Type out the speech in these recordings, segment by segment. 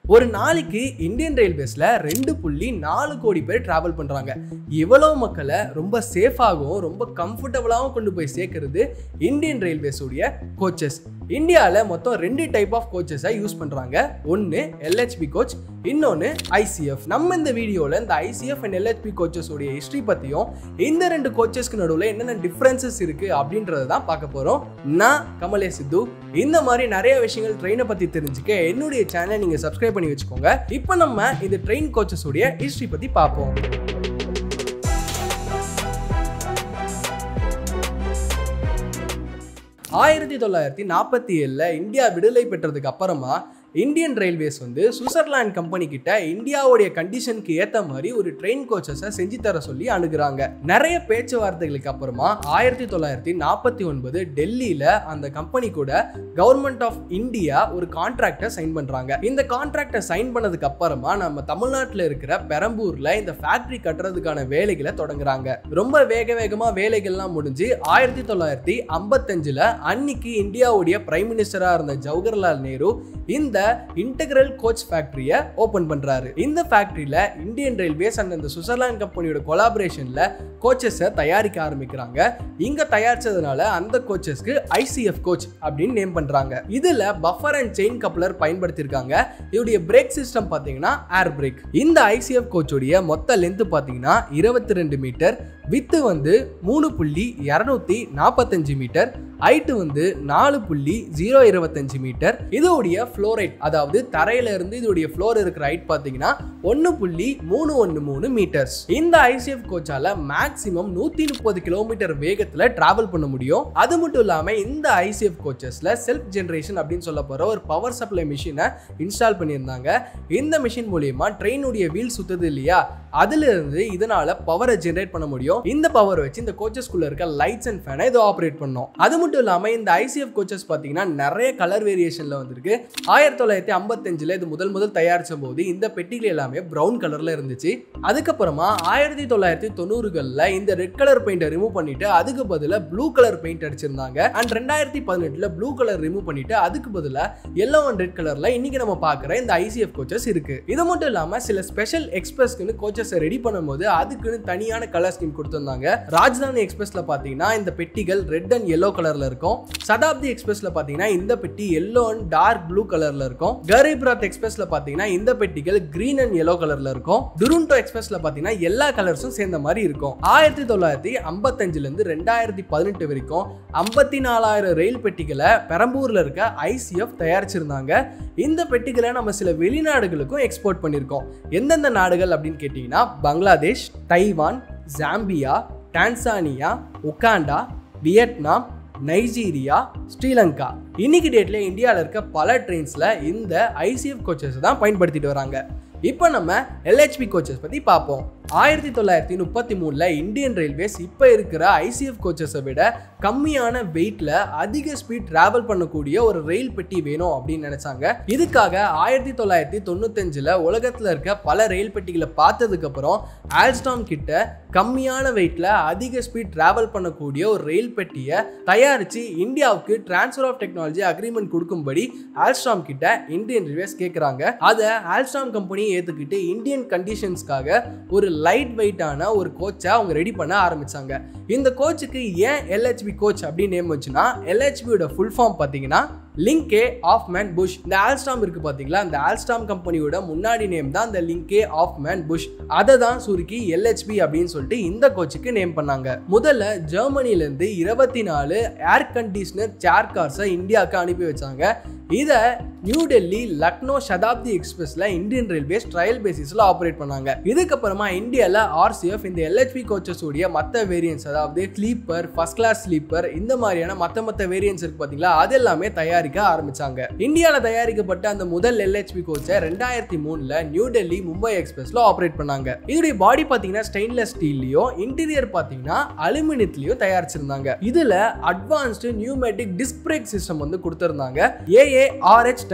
ஒரு நாளைக்கு இந்தியன் ரயில்வேஸ்ல ரெண்டு புள்ளி நாலு கோடி பேர் டிராவல் பண்றாங்க இவ்வளவு மக்களை ரொம்ப சேஃபாகவும் ரொம்ப கம்ஃபர்டபுளாகவும் கொண்டு போய் சேர்க்கறது இந்தியன் ரயில்வேஸ் உடைய கோச்சஸ் இந்தியாவில் மொத்தம் ரெண்டு டைப் ஆஃப் கோச்சஸை யூஸ் பண்ணுறாங்க ஒன்று எல்ஹெச்பி கோச் இன்னொன்று ஐசிஎஃப் நம்ம இந்த வீடியோவில் இந்த ஐசிஎஃப் அண்ட் எல்ஹெச்பி கோச்சஸ் உடைய ஹிஸ்ட்ரி பற்றியும் இந்த ரெண்டு கோச்சஸ்க்கு நடுவில் என்னென்ன டிஃப்ரென்சஸ் இருக்குது அப்படின்றத தான் பார்க்க போகிறோம் நான் கமலே சித்து இந்த மாதிரி நிறைய விஷயங்கள் ட்ரெயினை பற்றி தெரிஞ்சுக்க என்னுடைய சேனலை நீங்கள் சப்ஸ்கிரைப் பண்ணி வச்சுக்கோங்க இப்போ நம்ம இந்த ட்ரெயின் கோச்சஸ் உடைய ஹிஸ்ட்ரி பற்றி பார்ப்போம் ஆயிரத்தி தொள்ளாயிரத்தி நாற்பத்தி ஏழில் இந்தியா விடுதலை பெற்றதுக்கு அப்புறமா இந்தியன் ரயில்வேஸ் வந்து சுவிட்சர்லாந்து கம்பெனி கிட்ட இந்தியாவுடைய கண்டிஷனுக்கு ஏற்ற மாதிரி ஒரு ட்ரெயின் கோச்சஸை செஞ்சு தர சொல்லி அணுகுறாங்க நிறைய பேச்சுவார்த்தைகளுக்கு அப்புறமா ஆயிரத்தி தொள்ளாயிரத்தி நாற்பத்தி ஒன்பது டெல்லியில அந்த கம்பெனி கூட கவர்மெண்ட் ஆஃப் இந்தியா ஒரு கான்ட்ராக்டை சைன் பண்றாங்க இந்த கான்ட்ராக்டை சைன் பண்ணதுக்கு அப்புறமா நம்ம தமிழ்நாட்டில் இருக்கிற பெரம்பூர்ல இந்த ஃபேக்டரி கட்டுறதுக்கான வேலைகளை தொடங்குறாங்க ரொம்ப வேக வேகமா வேலைகள்லாம் முடிஞ்சு ஆயிரத்தி தொள்ளாயிரத்தி ஐம்பத்தஞ்சுல அன்னைக்கு இந்தியாவுடைய பிரைம் மினிஸ்டரா இருந்த ஜவஹர்லால் நேரு இந்த இன்டெகிரல் கோச் ஃபேக்டரியை ஓபன் பண்றாரு இந்த ஃபேக்டரியில இந்தியன் ரயில்வேஸ் அண்ட் இந்த சுவிட்சர்லாந்து கம்பெனியோட கொலாபரேஷன்ல கோச்சஸை தயாரிக்க ஆரம்பிக்கிறாங்க இங்க தயாரிச்சதுனால அந்த கோச்சஸ்க்கு ஐசிஎஃப் கோச் அப்படின்னு நேம் பண்றாங்க இதுல பஃபர் அண்ட் செயின் கப்ளர் பயன்படுத்தியிருக்காங்க இதோடைய பிரேக் சிஸ்டம் பாத்தீங்கன்னா ஏர் பிரேக் இந்த ஐசிஎஃப் கோச்சோடைய மொத்த லென்த் பாத்தீங்கன்னா இருபத்தி ரெண்டு மீட்டர் வித்து வந்து மூணு புள்ளி இரநூத்தி நாற்பத்தஞ்சு மீட்டர் ஹைட்டு வந்து நாலு புள்ளி ஜீரோ இருபத்தஞ்சு மீட்டர் இதோடைய ஃப்ளோரைட் அதாவது தரையில இருந்து இதோடைய ஃப்ளோர் இருக்கிற ஹைட் பார்த்தீங்கன்னா ஒன்று புள்ளி மூணு ஒன்று மூணு மீட்டர்ஸ் இந்த ஐசிஎஃப் கோச்சால மேக்ஸிமம் நூற்றி முப்பது கிலோமீட்டர் வேகத்தில் டிராவல் பண்ண முடியும் அது மட்டும் இல்லாமல் இந்த ஐசிஎஃப் கோச்சஸில் செல்ஃப் ஜென்ரேஷன் அப்படின்னு சொல்ல போகிற ஒரு பவர் சப்ளை மிஷினை இன்ஸ்டால் பண்ணியிருந்தாங்க இந்த மிஷின் மூலியமா ட்ரெயினுடைய வீல் சுத்துது இல்லையா அதுல இருந்து இதனால பவரை ஜென்ரேட் பண்ண முடியும் இந்த பவர் வச்சு இந்த கோச்சஸ்குள்ள இருக்க லைட்ஸ் அண்ட் ஃபேனை இது ஆப்ரேட் பண்ணும் அது மட்டும் இல்லாம இந்த ஐசிஎஃப் கோச்சஸ் பாத்தீங்கன்னா நிறைய கலர் வேரியேஷன்ல வந்திருக்கு ஆயிரத்தி தொள்ளாயிரத்தி ஐம்பத்தஞ்சுல இது முதல் முதல் தயாரிச்ச போது இந்த பெட்டிகள் எல்லாமே பிரவுன் கலர்ல இருந்துச்சு அதுக்கப்புறமா ஆயிரத்தி தொள்ளாயிரத்தி தொண்ணூறுகள்ல இந்த ரெட் கலர் பெயிண்டை ரிமூவ் பண்ணிட்டு அதுக்கு பதிலா ப்ளூ கலர் பெயிண்ட் அடிச்சிருந்தாங்க அண்ட் ரெண்டாயிரத்தி பதினெட்டுல ப்ளூ கலர் ரிமூவ் பண்ணிட்டு அதுக்கு பதிலா எல்லோ அண்ட் ரெட் கலர்ல இன்னைக்கு நம்ம பாக்குற இந்த ஐசிஎஃப் கோச்சஸ் இருக்கு இது மட்டும் இல்லாம சில ஸ்பெஷல் எக்ஸ்பிரஸ்க்குன்னு கோச்சஸ் ரெடி பண்ணும்போது அதுக்குன்னு தனியான கலர் ஸ்கீம் கொடுத்திருந்தாங்க ராஜ்தானி எக்ஸ்பிரஸ்ல பாத்தீங்கன்னா இந்த பெட்டிகள் ரெட் அண்ட் எல்லோ கலர்ல இருக்கும் சதாப்தி எக்ஸ்பிரஸ்ல பாத்தீங்கன்னா இந்த பெட்டி எல்லோ அண்ட் டார்க் ப்ளூ கலர்ல இருக்கும் கரீப் ராத் எக்ஸ்பிரஸ்ல பாத்தீங்கன்னா இந்த பெட்டிகள் கிரீன் அண்ட் எல்லோ கலர்ல இருக்கும் துருண்டோ எக்ஸ்பிரஸ்ல பாத்தீங்கன்னா எல்லா கலர்ஸும் சேர்ந்த மாதிரி இருக்கும் ஆயிரத்தி தொள்ளாயிரத்தி ஐம்பத்தஞ்சுல இருந்து ரெண்டாயிரத்தி பதினெட்டு வரைக்கும் ஐம்பத்தி நாலாயிரம் ரயில் பெட்டிகளை பெரம்பூர்ல இருக்க ஐசிஎஃப் தயாரிச்சிருந்தாங்க இந்த பெட்டிகளை நம்ம சில வெளிநாடுகளுக்கும் எக்ஸ்போர்ட் பண்ணியிருக்கோம் எந்தெந்த நாடுகள் அப்படின்னு கேட்டிங்கன்னா Bangladesh Taiwan Zambia Tanzania Uganda Vietnam Nigeria Sri Lanka இன்னைக்கு டேட்ல இந்தியாவில் இருக்க பல ட்ரெயின்ஸில் இந்த ஐசிஎஃப் கோச்சஸ் தான் பயன்படுத்திட்டு வராங்க இப்போ நம்ம எல்ஹெச்பி கோச்சஸ் பற்றி பார்ப்போம் ஆயிரத்தி தொள்ளாயிரத்தி முப்பத்தி மூணில் இந்தியன் ரயில்வேஸ் இப்போ இருக்கிற ஐசிஎஃப் கோச்சஸை விட கம்மியான வெயிட்ல அதிக ஸ்பீட் டிராவல் பண்ணக்கூடிய ஒரு ரயில் பெட்டி வேணும் அப்படின்னு நினைச்சாங்க இதுக்காக ஆயிரத்தி தொள்ளாயிரத்தி தொண்ணூத்தஞ்சுல உலகத்துல இருக்க பல ரயில் பெட்டிகளை பார்த்ததுக்கு அப்புறம் ஆல்ஸ்டாம் கிட்ட கம்மியான வெயிட்ல அதிக ஸ்பீட் டிராவல் பண்ணக்கூடிய ஒரு ரயில் பெட்டியை தயாரிச்சு இந்தியாவுக்கு டிரான்ஸ்ஃபர் ஆஃப் டெக்னாலஜி அக்ரிமெண்ட் கொடுக்கும்படி ஆல்ஸ்டாம் கிட்ட இந்தியன் ரயில்வேஸ் கேட்குறாங்க அதை ஆல்ஸ்டாம் கம்பெனி ஏற்றுக்கிட்டு இந்தியன் கண்டிஷன்ஸ்க்காக ஒரு லைட் வெயிட்டான ஒரு கோச்சை அவங்க ரெடி பண்ண ஆரம்பிச்சாங்க இந்த கோச்சுக்கு ஏன் எல்ஹெச்பி கோச் அப்படின்னு நேம் வச்சுன்னா எல்ஹெச்பியோட ஃபுல் ஃபார்ம் பார்த்தீங்கன்னா லிங்கே ஆஃப் மேன் புஷ் இந்த ஆல்ஸ்டாம் இருக்கு பாத்தீங்களா இந்த ஆல்ஸ்டாம் கம்பெனியோட முன்னாடி நேம் தான் இந்த லிங்கே ஆஃப் மேன் புஷ் அதை தான் சுருக்கி எல்ஹெச்பி அப்படின்னு சொல்லிட்டு இந்த கோச்சுக்கு நேம் பண்ணாங்க முதல்ல ஜெர்மனில இருந்து இருபத்தி நாலு ஏர் கண்டிஷனர் சேர் கார்ஸை இந்தியாவுக்கு அனுப்பி வச்சாங்க இதை நியூ டெல்லி லக்னோ சதாப்தி எக்ஸ்பிரஸ்ல இந்தியன் ரயில்வேஸ் ட்ரையல் பேசிஸ்ல ஆப்ரேட் பண்ணாங்க இதுக்கப்புறமா இந்தியாவில் ஆர்சிஎஃப் இந்த எல்ஹெச்பி கோச்சஸ் உடைய மற்ற வேரியன்ஸ் அதாவது ஸ்லீப்பர் ஃபர்ஸ்ட் கிளாஸ் ஸ்லீப்பர் இந்த மாதிரியான மற்ற மற்ற வேரியன்ஸ் இருக்கு பாத்தீங்களா அது எல்லாமே தயாரிக்க ஆரம்பிச்சாங்க இந்தியாவில் தயாரிக்கப்பட்ட அந்த முதல் எல்ஹெச்பி கோச்சை ரெண்டாயிரத்தி மூணுல நியூ டெல்லி மும்பை எக்ஸ்பிரஸ்ல ஆப்ரேட் பண்ணாங்க இதோடைய பாடி பாத்தீங்கன்னா ஸ்டெயின்லெஸ் ஸ்டீல்லையும் இன்டீரியர் பாத்தீங்கன்னா அலுமினியத்திலையும் தயாரிச்சிருந்தாங்க இதுல advanced pneumatic disc brake system வந்து கொடுத்திருந்தாங்க AARH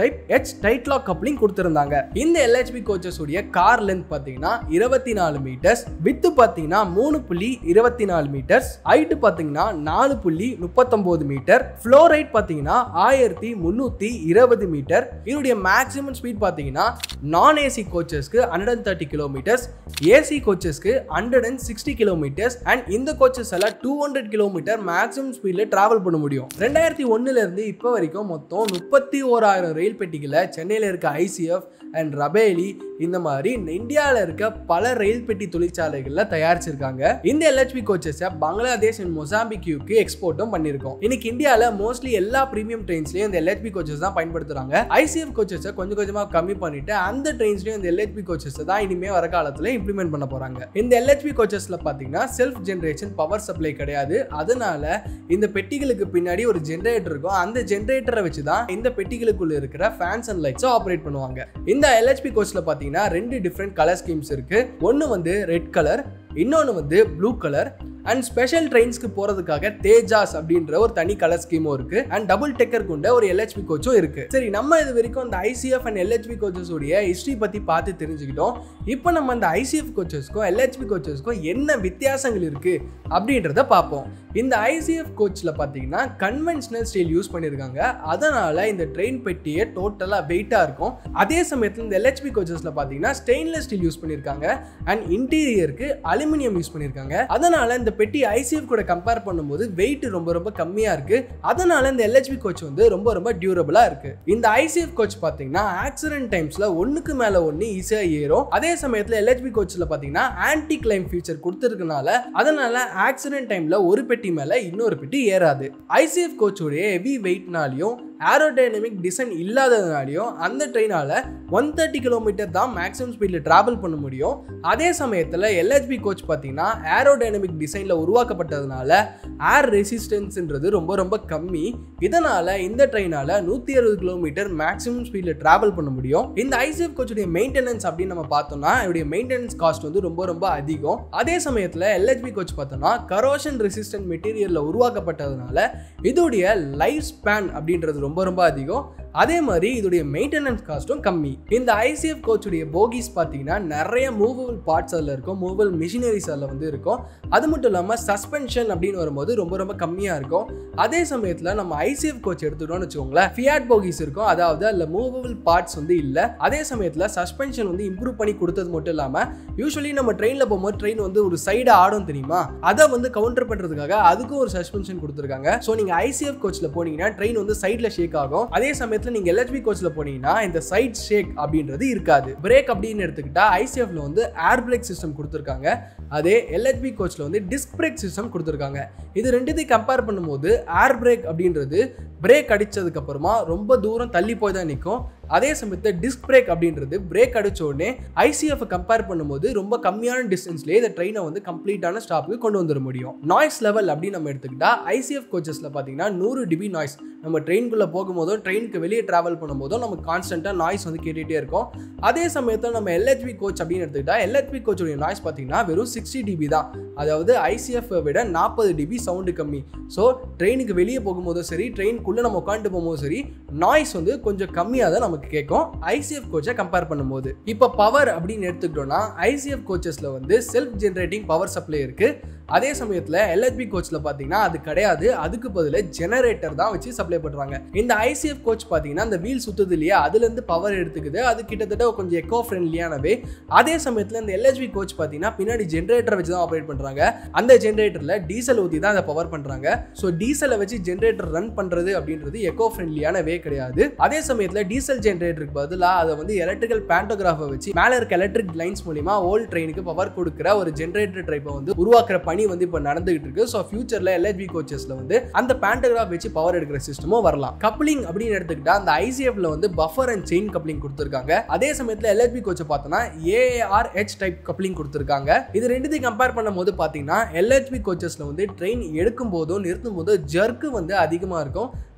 type H tight lock coupling கொடுத்திருந்தாங்க இந்த எல்ஹெச்பி கோச்சஸ் உடைய கார் லென்த் பார்த்தீங்கன்னா இருபத்தி நாலு மீட்டர்ஸ் வித்து பார்த்தீங்கன்னா மூணு புள்ளி இருபத்தி நாலு மீட்டர்ஸ் ஹைட்டு பார்த்தீங்கன்னா நாலு புள்ளி முப்பத்தொம்போது மீட்டர் ஃப்ளோர் ஹைட் பார்த்தீங்கன்னா ஆயிரத்தி முந்நூற்றி இருபது மீட்டர் இதனுடைய மேக்ஸிமம் ஸ்பீட் பார்த்தீங்கன்னா நான் ஏசி கோச்சஸ்க்கு hundred and thirty kilometres AC கோச்சஸ்க்கு hundred and sixty kilometres and இந்த கோச்சஸ் எல்லாம் டூ ஹண்ட்ரட் கிலோமீட்டர் மேக்ஸிமம் ஸ்பீடில் டிராவல் பண்ண முடியும் ரெண்டாயிரத்தி ஒன்னுலேருந்து இப்போ வரைக்கும் மொத்தம் முப்பத்தி ஓராயிரம் ரயில் பெட்டிகளை சென்னையில் இருக்க ஐசிஎஃப் அண்ட் ரபேலி இந்த மாதிரி இந்தியாவில் இருக்க பல ரயில் பெட்டி தொழிற்சாலைகளில் தயாரிச்சிருக்காங்க இந்த எல்ஹெச்பி கோச்சஸை பங்களாதேஷ் அண்ட் மொசாம்பிக்யூக்கு எக்ஸ்போர்ட்டும் பண்ணியிருக்கோம் இன்னைக்கு இந்தியாவில் மோஸ்ட்லி எல்லா ப்ரீமியம் ட்ரெயின்ஸ்லையும் இந்த எல்ஹெச்பி கோச்சஸ் தான் பயன்படுத்துறாங்க ஐசிஎஃப் கோச்சஸை கொஞ்சம் கொஞ்சமாக கம்மி பண்ணிட்டு அந்த ட்ரெயின்ஸ்லையும் இந்த எல்ஹெச்பி கோச்சஸ் தான் இனிமே வர காலத்தில் இம்ப்ளிமெண்ட் பண்ண போறாங்க இந்த எல்ஹெச்பி கோச்சஸ்ல பார்த்தீங்கன்னா செல்ஃப் ஜென்ரேஷன் பவர் சப்ளை கிடையாது அதனால இந்த பெட்டிகளுக்கு பின்னாடி ஒரு ஜென்ரேட்டர் இருக்கும் அந்த ஜென்ரேட்டரை வச்சு தான் இந்த பெட்டிகளுக்குள்ள இருக்கிற ஃபேன்ஸ் அண்ட் லைட்ஸை ஆப்ரேட் பண்ணுவாங்க இந்த எல்ஹெச்பி கோச்ல பார்த்தீங்கன்னா ரெண்டு டிஃப்ரெண்ட் கலர் ஸ்கீம்ஸ் இருக்கு ஒன்று வந்து ரெட் கலர் இன்னொன்று வந்து ப்ளூ கலர் அண்ட் ஸ்பெஷல் ட்ரெயின்ஸ்க்கு போறதுக்காக தேஜாஸ் அப்படின்ற ஒரு தனி கலர் ஸ்கீமும் இருக்கு அண்ட் டபுள் டெக்கர் கொண்ட ஒரு எல்ஹெச்பி கோச்சும் இருக்கு சரி நம்ம இது வரைக்கும் அந்த ஐசிஎஃப் அண்ட் எல்ஹெச்பி கோச்சஸ் உடைய ஹிஸ்டரி பத்தி பார்த்து தெரிஞ்சுக்கிட்டோம் இப்போ நம்ம அந்த ஐசிஎஃப் கோச்சஸ்க்கும் எல்ஹெச்பி கோச்சஸ்க்கும் என்ன வித்தியாசங்கள் இருக்கு அப்படின்றத பார்ப்போம் இந்த ஐசிஎஃப் கோச்சில் பார்த்தீங்கன்னா கன்வென்ஷனல் ஸ்டீல் யூஸ் பண்ணியிருக்காங்க அதனால இந்த ட்ரெயின் பெட்டியே டோட்டலாக வெயிட்டாக இருக்கும் அதே சமயத்தில் இந்த எல்ஹெச்பி கோச்சஸில் பார்த்தீங்கன்னா ஸ்டெயின்லெஸ் ஸ்டீல் யூஸ் பண்ணியிருக்காங்க அண்ட் இன்டீரியருக்கு அலுமினியம் யூஸ் பண்ணியிருக்காங்க அதனால இந்த பெட்டி ஐசிஎஃப் கூட கம்பேர் பண்ணும்போது வெயிட் ரொம்ப ரொம்ப கம்மியாக இருக்கு அதனால இந்த எல்ஹெச்பி கோச் வந்து ரொம்ப ரொம்ப டியூரபிளாக இருக்கு இந்த ஐசிஎஃப் கோச் பார்த்தீங்கன்னா ஆக்சிடென்ட் டைம்ஸில் ஒன்றுக்கு மேலே ஒன்று ஈஸியாக ஏறும் அதே சமயத்தில் எல்ஹெச்பி கோச்சில் பார்த்தீங்கன்னா ஆன்டி கிளைம் ஃபீச்சர் கொடுத்துருக்கனால அதனால ஆக்சிடென்ட் டைமில் ஒரு பெட்டி மேலே இன்னொரு பெட்டி ஏறாது ஐசிஎஃப் கோச்சோடைய ஹெவி வெயிட்னாலையும் ஏரோடைனமிக் டிசைன் இல்லாததுனாலையும் அந்த ட்ரெயினால் ஒன் தேர்ட்டி கிலோமீட்டர் தான் மேக்ஸிமம் ஸ்பீடில் ட்ராவல் பண்ண முடியும் அதே சமயத்தில் எல்ஹெச்பி கோச் பார்த்தீங்கன்னா ஏரோடைனமிக் டிசைனில் உருவாக்கப்பட்டதுனால ஏர் ரெசிஸ்டன்ஸ்ன்றது ரொம்ப ரொம்ப கம்மி இதனால் இந்த ட்ரெயினால் நூற்றி அறுபது கிலோமீட்டர் மேக்ஸிமம் ஸ்பீடில் ட்ராவல் பண்ண முடியும் இந்த ஐசிஎஃப் கோச்சுடைய மெயின்டெனன்ஸ் அப்படின்னு நம்ம பார்த்தோம்னா இதோடைய மெயின்டெனன்ஸ் காஸ்ட் வந்து ரொம்ப ரொம்ப அதிகம் அதே சமயத்தில் எல்ஹெச்பி கோச் பார்த்தோம்னா கரோஷன் ரெசிஸ்டன்ட் மெட்டீரியலில் உருவாக்கப்பட்டதுனால இதோடைய லைஃப் ஸ்பேன் அப்படின்றது ரொம்ப ரொம்ப அதிகம் அதே மாதிரி இதோடைய மெயின்டெனன்ஸ் காஸ்ட்டும் கம்மி இந்த ஐசிஎஃப் கோச்சுடைய போகிஸ் பார்த்தீங்கன்னா நிறைய மூவபிள் பார்ட்ஸ் அதில் இருக்கும் மூவபிள் மிஷினரிஸ் அதில் வந்து இருக்கும் அது மட்டும் இல்லாமல் சஸ்பென்ஷன் அப்படின்னு வரும்போது ரொம்ப ரொம்ப கம்மியாக இருக்கும் அதே சமயத்தில் நம்ம ஐசிஎஃப் கோச் எடுத்துட்டோம்னு வச்சுக்கோங்களேன் ஃபியாட் போகிஸ் இருக்கும் அதாவது அதில் மூவபிள் பார்ட்ஸ் வந்து இல்லை அதே சமயத்தில் சஸ்பென்ஷன் வந்து இம்ப்ரூவ் பண்ணி கொடுத்தது மட்டும் இல்லாமல் யூஸ்வலி நம்ம ட்ரெயினில் போகும்போது ட்ரெயின் வந்து ஒரு சைடு ஆடும் தெரியுமா அதை வந்து கவுண்டர் பண்ணுறதுக்காக அதுக்கும் ஒரு சஸ்பென்ஷன் கொடுத்துருக்காங்க ஸோ நீங்கள் ஐசிஎஃப் கோச்சில் போனீங்கன்னா ட்ரெயின் வந்து சைடில் ஷேக் ஆகும் அதே சமயத்தில் நீங்க எல்ஹெச்பி கோச்ல போனீங்கன்னா இந்த சைட் ஷேக் அப்படின்றது இருக்காது பிரேக் அப்படின்னு எடுத்துக்கிட்டா ஐசிஎஃப்ல வந்து ஏர் பிரேக் சிஸ்டம் கொடுத்துருக்காங்க அதே எல்ஹெச்பி கோச்ல வந்து டிஸ்க் பிரேக் சிஸ்டம் கொடுத்துருக்காங்க இது ரெண்டுத்தையும் கம்பேர் பண்ணும்போது ஏர் பிரேக் அப்படின்றது பிரேக் அடிச்சதுக்கு அப்புறமா ரொம்ப தூரம் தள்ளி போய் தான் நிற்கும் அதே சமயத்தில் டிஸ்க் பிரேக் அப்படின்றது பிரேக் அடிச்ச உடனே ஐசிஎஃப் கம்பேர் பண்ணும்போது ரொம்ப கம்மியான டிஸ்டன்ஸ்லேயே இந்த ட்ரெயினை வந்து கம்ப்ளீட்டான ஸ்டாப்புக்கு கொண்டு வந்துட முடியும் நாய்ஸ் லெவல் அப்படின்னு நம்ம எடுத்துக்கிட்டா ஐசிஎஃப் கோச்சஸில் பார்த்தீங்கன்னா நூறு டிபி நாய்ஸ் நம்ம ட்ரெயின்குள்ளே போகும்போதும் ட்ரெயினுக்கு வெளியே ட்ராவல் பண்ணும்போதும் நமக்கு கான்ஸ்டன்ட்டாக நாய்ஸ் வந்து கேட்டுகிட்டே இருக்கும் அதே சமயத்தில் நம்ம எல்ஹெச்பி கோச் அப்படின்னு எடுத்துக்கிட்டா எல்ஹெச்பி கோச்சுடைய நாய்ஸ் பார்த்தீங்கன்னா வெறும் சிக்ஸ்டி டிபி தான் அதாவது ஐசிஎஃப் விட நாற்பது டிபி சவுண்டு கம்மி ஸோ ட்ரெயினுக்கு வெளியே போகும்போதும் சரி ட்ரெயின்குள்ளே நம்ம உட்காந்துட்டு போகும்போதும் சரி நாய்ஸ் வந்து கொஞ்சம் கம்மியாக தான் நமக்கு கேட்கும் ஐசிஎஃப் கோச்சை கம்பேர் பண்ணும்போது இப்போ பவர் அப்படின்னு எடுத்துக்கிட்டோம்னா ஐசிஎஃப் கோச்சஸில் வந்து செல்ஃப் ஜென்ரேட்டிங் பவர் சப்ளை இருக்குது அதே சமயத்தில் எல்ஹெச்பி கோச்சில் பார்த்தீங்கன்னா அது கிடையாது அதுக்கு பதிலாக ஜெனரேட்டர் தான் வச்சு சப்ளை பண்ணுறாங்க இந்த ஐசிஎஃப் கோச் பார்த்தீங்கன்னா அந்த வீல் சுத்துது இல்லையா அதுலேருந்து பவர் எடுத்துக்குது அது கிட்டத்தட்ட கொஞ்சம் எக்கோ ஃப்ரெண்ட்லியானவே அதே சமயத்தில் இந்த எல்ஹெச்பி கோச் பார்த்தீங்கன்னா பின்னாடி ஜென்ரேட்டர் வச்சு தான் ஆப்ரேட் பண்ணுறாங்க அந்த ஜென்ரேட்டரில் டீசல் ஊற்றி தான் அதை பவர் பண்ணுறாங்க ஸோ டீசலை வச்சு ஜென்ரேட்டர் ரன் பண்ணுறது அப்படின்றது எக்கோ ஃப்ரெண்ட்லியான வே கிடையாது அதே சமயத்தில் டீசல் ஜென்ரேட்டருக்கு பதிலாக அதை வந்து எலக்ட்ரிக்கல் பேண்டோகிராஃபை வச்சு மேலே இருக்க எலக்ட்ரிக் லைன்ஸ் மூலிமா ஓல்ட் ட்ரெயினுக்கு பவர் கொடுக்குற ஒரு ஜென்ரேட்டர் டைப்பை வந்து உருவாக்குற பணி வந்து இப்போ நடந்துகிட்டு இருக்கு ஸோ ஃபியூச்சரில் எல்ஹெச்பி கோச்சஸ்ல வந்து அந்த பேண்டோகிராஃப் வச்சு பவர் எடுக்கிற சிஸ்டமும் வரலாம் கப்ளிங் அப்படின்னு எடுத்துக்கிட்டா அந்த ஐசிஎஃப்ல வந்து பஃபர் அண்ட் செயின் கப்ளிங் கொடுத்துருக்காங்க அதே சமயத்தில் எல்ஹெச்பி கோச்சை பார்த்தோம்னா ஏஆர் ஹெச் டைப் கப்ளிங் கொடுத்துருக்காங்க இது ரெண்டுத்தையும் கம்பேர் பண்ணும்போது பார்த்தீங்கன்னா எல்ஹெச்பி கோச்சஸ்ல வந்து ட்ரெயின் எடுக்கும் போதோ நிறுத்தும் போதோ ஜர்க்கு வந்து அதிகமாக இருக்கும்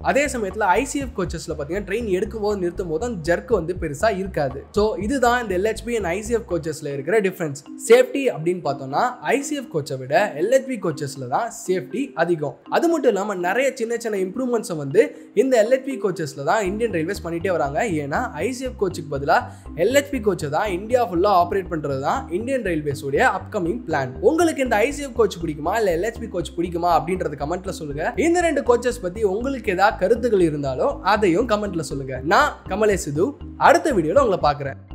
அதே சமயத்தில் ஐசிஎஃப் கோச்சஸில் பார்த்தீங்கன்னா ட்ரெயின் எடுக்கும் போது நிறுத்தும் போது அந்த ஜர்க் வந்து பெருசாக இருக்காது ஸோ இதுதான் இந்த எல்ஹெச்பி அண்ட் ஐசிஎஃப் கோச்சஸில் இருக்கிற டிஃப்ரென்ஸ் சேஃப்டி அப்படின்னு பார்த்தோம்னா ஐசிஎஃப் கோச்சை விட எல்ஹெச்பி கோச்சஸில் தான் சேஃப்டி அதிகம் அது மட்டும் இல்லாமல் நிறைய சின்ன சின்ன இம்ப்ரூவ்மெண்ட்ஸை வந்து இந்த எல்ஹெச்பி கோச்சஸில் தான் இந்தியன் ரயில்வேஸ் பண்ணிட்டே வராங்க ஏன்னா ஐசிஎஃப் கோச்சுக்கு பதிலாக எல்ஹெச்பி கோச்சை தான் இந்தியா ஃபுல்லாக ஆப்ரேட் பண்ணுறது தான் இந்தியன் ரயில்வேஸோடைய அப்கமிங் பிளான் உங்களுக்கு இந்த ஐசிஎஃப் கோச் பிடிக்குமா இல்லை எல்ஹெச்பி கோச் பிடிக்குமா அப்படின்றது கமெண்ட்ல சொல்லுங்க இந்த ரெண்டு கோச்சஸ் பற்றி உங்களுக்கு ஏதாவது கருத்துக்கள் இருந்தாலும் அதையும் கமெண்ட்ல சொல்லுங்க நான் கமலேஷ் சிது அடுத்த வீடியோவில் உங்களை பார்க்குறேன்